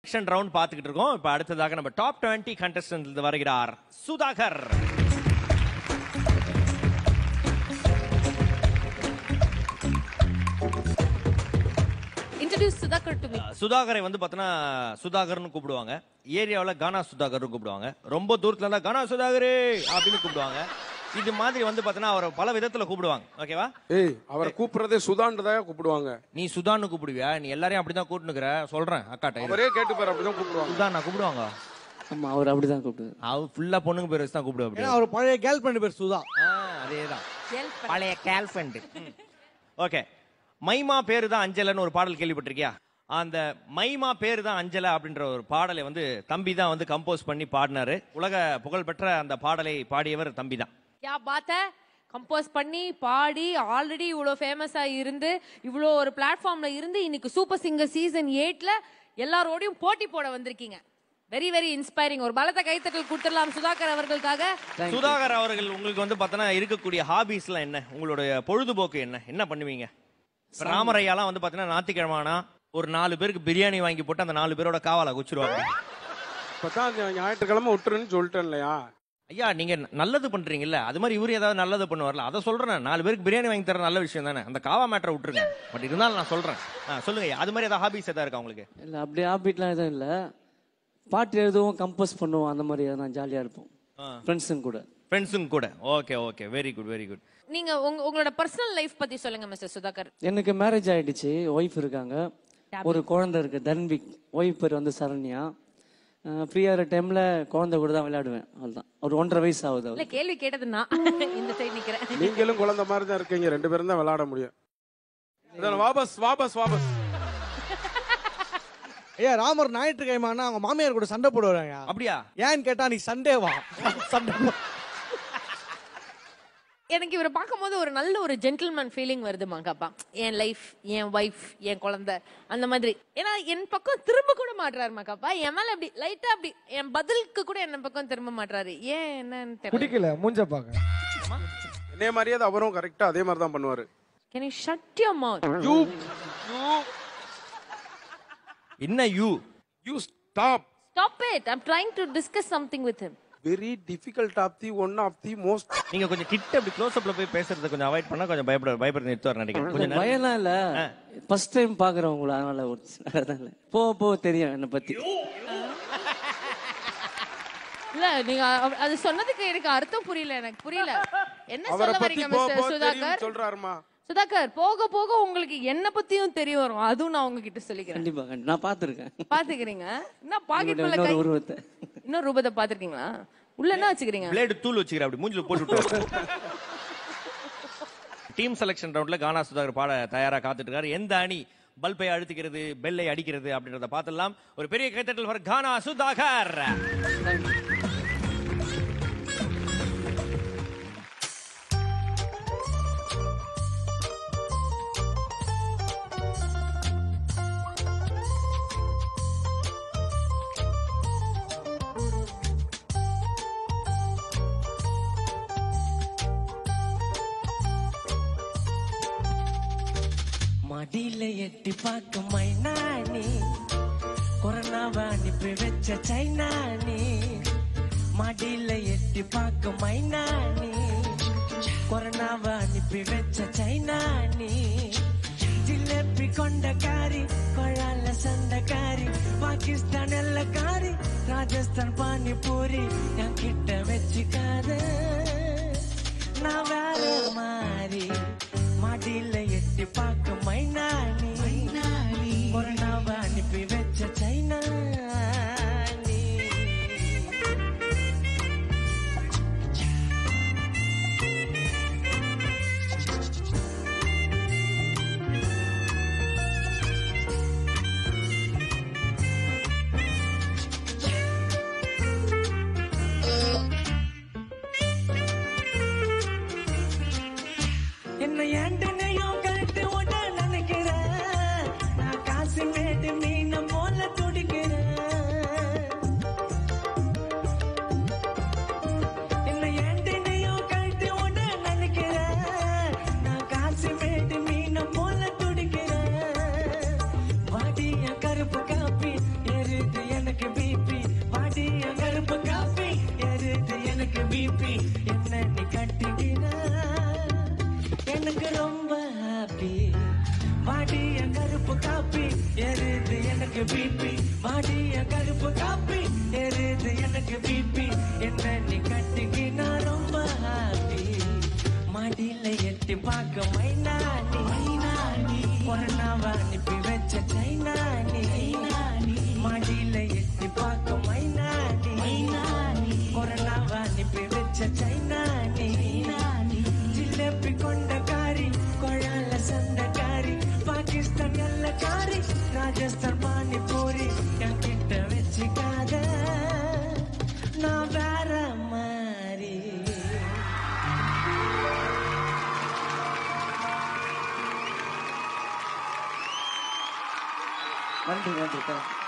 Section round பார்த்துக்கிட்டு இருக்கோம் இப்போ அடுத்ததாக நம்ம டாப் டுவெண்ட்டி கண்டஸ்டன்ட் வருகிறார் Sudhakar introduce Sudhakar to me சுதாகரை வந்து பார்த்தோன்னா சுதாகர்னு கூப்பிடுவாங்க ஏரியாவில் கானா சுதாகர்னு கூப்பிடுவாங்க ரொம்ப தூரத்துல இருந்தா கானா சுதாகரே அப்படின்னு கூப்பிடுவாங்க இது மாதிரி வந்து பார்த்தோன்னா அவரை பல விதத்துல கூப்பிடுவாங்க ஓகேவா ஏய் அவரை கூப்பிடுறதே சுதான்றதா கூப்பிடுவாங்க நீ சுதான்னு கூப்பிடுவியா நீ எல்லாரையும் அப்படிதான் கூப்பிட்டுக்கிற சொல்றேன் அக்காட்ட இரு. அவரே கேட்டுப்பாரு அப்படிதான் கூப்பிடுவாங்க சுதான் நான் கூப்பிடுவாங்க ஆமா அவர் அப்படிதான் கூப்பிடுவாரு அவர் ஃபுல்லா பொண்ணுங்க பேர் வச்சு தான் கூப்பிடுவா அப்படி ஏன்னா அவர் பழைய கேர்ள் ஃப்ரெண்ட் பேர் சுதா அதேதான் பழைய கேல்ஃபண்ட் ஓகே மைமா பேரு தான் அஞ்சலன்னு ஒரு பாடல் கேள்விப்பட்டிருக்கியா அந்த மைமா பேரு தான் அஞ்சல அப்படின்ற ஒரு பாடலை வந்து தம்பி தான் வந்து கம்போஸ் பண்ணி பாடினாரு உலக புகழ்பெற்ற அந்த பாடலை பாடியவர் தம்பி தான் யா பாத்த கம்போஸ் பண்ணி பாடி ஆல்ரெடி இவ்வளோ ஃபேமஸா இருந்து இவ்வளோ ஒரு பிளாட்ஃபார்ம்ல இருந்து இன்னைக்கு சூப்பர் சிங்கர் சீசன் எயிட்ல எல்லாரோடையும் போட்டி போட வந்திருக்கீங்க வெரி வெரி இன்ஸ்பைரிங் ஒரு பலத்த கைத்தட்டல் கொடுத்துடலாம் சுதாகர் அவர்களுக்காக சுதாகர் அவர்கள் உங்களுக்கு வந்து பார்த்தோன்னா இருக்கக்கூடிய ஹாபிஸ்லாம் என்ன உங்களுடைய பொழுதுபோக்கு என்ன என்ன பண்ணுவீங்க இப்ப ராமரையாலாம் வந்து பார்த்தீங்கன்னா ஞாயிற்றுக்கிழமானா ஒரு நாலு பேருக்கு பிரியாணி வாங்கி போட்டு அந்த நாலு பேரோட காவால குச்சிருவாங்க இப்பதான் ஞாயிற்றுக்கிழமை விட்டுருன்னு சொல்லிட்டேன் இல்லையா ஐயா நீங்க நல்லது பண்றீங்கல்ல அது மாதிரி இவரு ஏதாவது நல்லது பண்ணுவார்ல அதை சொல்றேன் நான். நாலு பேருக்கு பிரியாணி வாங்கி தர நல்ல விஷயம் தானே அந்த காவா மேட்டரை விட்டுருங்க பட் இருந்தாலும் நான் சொல்றேன் ஆ, சொல்லுங்க ஐயா. அது மாதிரி ஏதாவது ஹாபிஸ் ஏதாவது இருக்கா உங்களுக்கு இல்ல அப்படி ஹாபிட்லாம் எதுவும் இல்ல பாட்டு எழுதுவோம் கம்போஸ் பண்ணுவோம் அந்த மாதிரி நான் ஜாலியா இருப்போம் ஃப்ரெண்ட்ஸுங்க கூட ஃப்ரெண்ட்ஸுங்க கூட okay okay very good very good நீங்க உங்க உங்களோட பர்சனல் லைஃப் பத்தி சொல்லுங்க மிஸ்டர் சுதாகர் எனக்கு மேரேஜ் ஆயிடுச்சு ஒய்ஃப் இருக்காங்க ஒரு குழந்தை இருக்கு தன்விக் ஒய்ஃப் பேர் வந்து சரண்யா ஃப்ரீயா இருக்கிற டைம்ல குழந்தை கூட தான் விளையாடுவேன் அவ்வளவுதான் ஒரு ஒன்றரை வயசு ஆகுது இல்ல அவருக்கு கேள்வி கேட்டது நான் இந்த சைடு நிக்கிறேன் நீங்களும் குழந்தை மாதிரி தான் இருக்கீங்க ரெண்டு பேரும் தான் விளையாட முடியும் இதான வாபஸ் வாபஸ் வாபஸ் ஐயா ராமர் ஞாயிற்றுக்கிழமைனா அவங்க மாமியார் கூட சண்டை போடுவாங்க அப்படியா ஏன்னு கேட்டா நீ சண்டே வா சண்டை போ. எனக்கு இவரை பார்க்கும்போது ஒரு நல்ல ஒரு ஜென்டில்மேன் ஃபீலிங் வருது மாக்காப்பா என் லைஃப் என் ஒய்ஃப் என் குழந்தை அந்த மாதிரி ஏன்னா என் பக்கம் திரும்ப கூட மாட்டுறாரு மாக்காப்பா என் மேல அப்படி லைட்டா அப்படி என் பதிலுக்கு கூட என் பக்கம் திரும்ப மாட்டுறாரு ஏன் என்னன்னு தெரியல பிடிக்கல மூஞ்ச பாக்க என்னைய மாதிரியே தான் அவரும் கரெக்டா அதே மாதிரி தான் பண்ணுவாரு can you shut your mouth you என்ன you you stop stop it I am trying to discuss something with him very difficult of the one of the most நீங்க கொஞ்சம் கிட்ட அப்படி க்ளோஸ் அப்ல போய் பேசுறதை கொஞ்சம் அவாய்ட் பண்ணா கொஞ்சம் பயப்பட பயப்பட நிறுத்துவார் நினைக்கிறேன் கொஞ்சம் நேரம். பயம்லாம் இல்ல ஃபர்ஸ்ட் டைம் பாக்குறேன் உங்களை அதனால ஒரு அதான் இல்ல போக போக தெரியும் என்னை பத்தி இல்ல நீங்க அவ- அது சொன்னதுக்கு எனக்கு அர்த்தம் புரியல எனக்கு புரியல என்ன அவரை சொல்ல பத்தி வரீங்க போ மிஸ்டர் போ சுதாகர் தெரியும் சொல்றாருமா சுதாகர் போக போக உங்களுக்கு என்ன பத்தியும் தெரிய வரும் அதுவும் நான் உங்ககிட்ட சொல்லிக்கிறேன் கண்டிப்பா கண்டிப்பா நான் பாத்துருக்கேன் பாத்துக்கிறீங்க என்ன பாக்கெட் இன்னொரு கை உருவத்தை இன்னொரு ரூபத்தை பாத்துருக்கீங்களா உள்ள என்ன வச்சுக்கிறீங்க பிளேடு தூள் வச்சுக்கிற அப்படி மூஞ்சில போட்டு விட்டு டீம் செலக்ஷன் ரவுண்ட்ல கானா சுதாகர் பாட தயாரா காத்துட்டு இருக்காரு எந்த அணி பல்பை அழுத்திக்கிறது பெல்லை அடிக்கிறது அப்படின்றத பார்த்துடலாம் ஒரு பெரிய கைத்தட்டல் வர கானா சுதாகர் மடியில எட்டி பார்க்க மைனானி கொரோனாவை அனுப்பி வச்ச சைனானி மடியில எட்டி பார்க்க மைனானி கொரோனாவை அனுப்பி வச்ச சைனானி ஜிலேபி கொண்டக்காரி கொழால சண்டைக்காரி பாகிஸ்தான் எல்லக்காரி ராஜஸ்தான் பானிபூரி என் கிட்ட வச்சுக்காத நான் வேற மாறி மாடியில எட்டி பார்க்க மைனானி கொரோனாவை அனுப்பி வச்ச சைனா என்ன ஏண்டனையும் கழட்டு ஓட நினைக்கிறேன் நான் காசு மேட்டு மீன போல துடிக்கிறேன் பிபி என்ன நீ கட்டிக்கினா எனக்கு ரொம்ப ஹாப்பி வாடிய கருப்பு காப்பி எரிது எனக்கு பிபி வாடிய கருப்பு காப்பி எரிது எனக்கு பிபி என்ன நீ கட்டிக்கினா ரொம்ப ஹாப்பி மாடியில எட்டி பார்க்க மைனானி மைனானி கொரோனாவா அனுப்பி வச்ச சைனானி மாடியில எட்டி பார்க்க மைனானி மைனானி கொரோனாவா அனுப்பி வச்ச சைனானி ஜிலேபி கொண்ட காரி கொழால சண்டைக்காரி பாகிஸ்தான் நல்ல காரி ராஜஸ்தான் பானிபூரி என் கிட்ட வச்சுக்காத நான் வேற மாதிரி நன்றி நன்றி தேங்க்ஸ்